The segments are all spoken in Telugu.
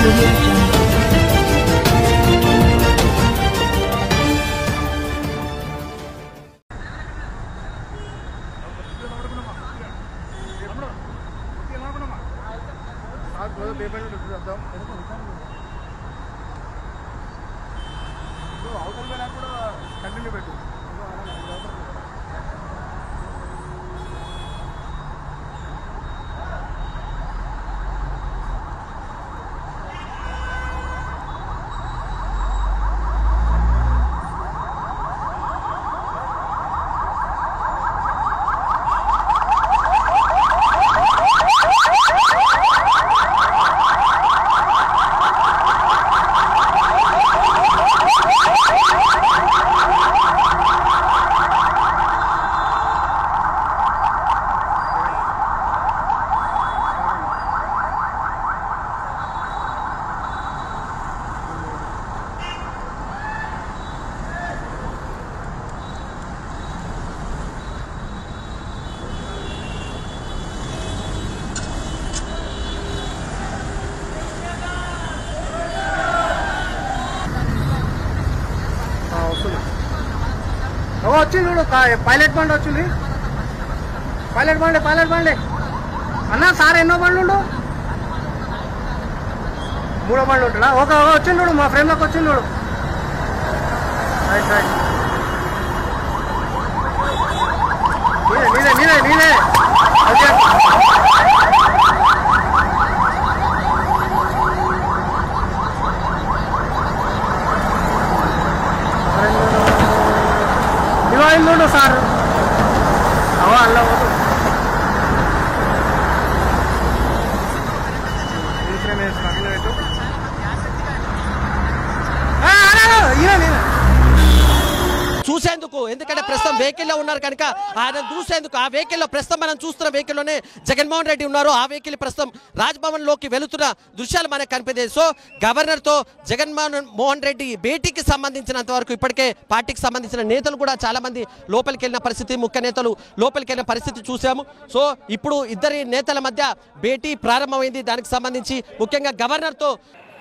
audio jungle. కంటిన్యూ పెట్టు వస్తుంది ఓ, వచ్చింది చూడు కా- పైలట్ బండి వచ్చింది పైలట్ బండి పైలట్ బండి అన్నా సార్ ఎన్నో బండ్లు ఉండు మూడో బండ్లు ఉంటాడా ఒక ఒక వచ్చింది చూడు మా ఫ్రెండ్లోకి వచ్చింది చూడు రైట్ రైట్ నీదే నీదే నీదే నీదే ఓకే ఇవో ఇల్లు సార్ అవో అల్ల పోదు ఇన్సూరెన్స్ వేసిన అట్లా పెట్టు ఆ, అలా, అలా, ఇవే, ఇవే. చూసేందుకు ఎందుకంటే ప్రస్తుతం వెహికల్లో ఉన్నారు కనుక ఆయన చూసేందుకు ఆ వెహికల్లో ప్రస్తుతం మనం చూస్తున్న వెహికల్లోనే జగన్మోహన్ రెడ్డి ఉన్నారు ఆ వెహికల్ ప్రస్తుతం రాజ్భవన్ లోకి వెళుతున్న దృశ్యాలు మనకు కనిపించాయి సో గవర్నర్ తో జగన్మోహన్ మోహన్ రెడ్డి భేటీకి సంబంధించినంత వరకు ఇప్పటికే పార్టీకి సంబంధించిన నేతలు కూడా చాలా మంది లోపలికి వెళ్ళిన పరిస్థితి ముఖ్య నేతలు లోపలికి వెళ్ళిన పరిస్థితి చూసాము సో ఇప్పుడు ఇద్దరి నేతల మధ్య భేటీ ప్రారంభమైంది దానికి సంబంధించి ముఖ్యంగా గవర్నర్ తో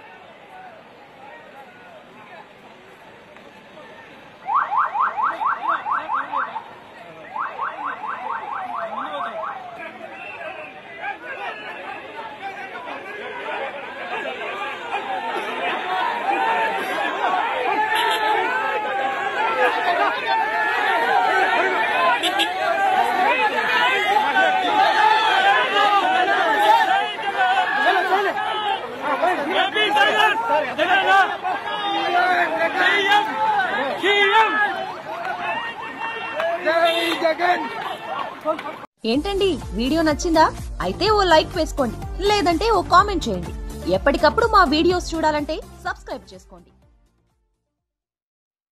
ఏంటండి వీడియో నచ్చిందా అయితే ఓ లైక్ వేసుకోండి లేదంటే ఓ కామెంట్ చేయండి ఎప్పటికప్పుడు మా వీడియోస్ చూడాలంటే సబ్స్క్రైబ్ చేసుకోండి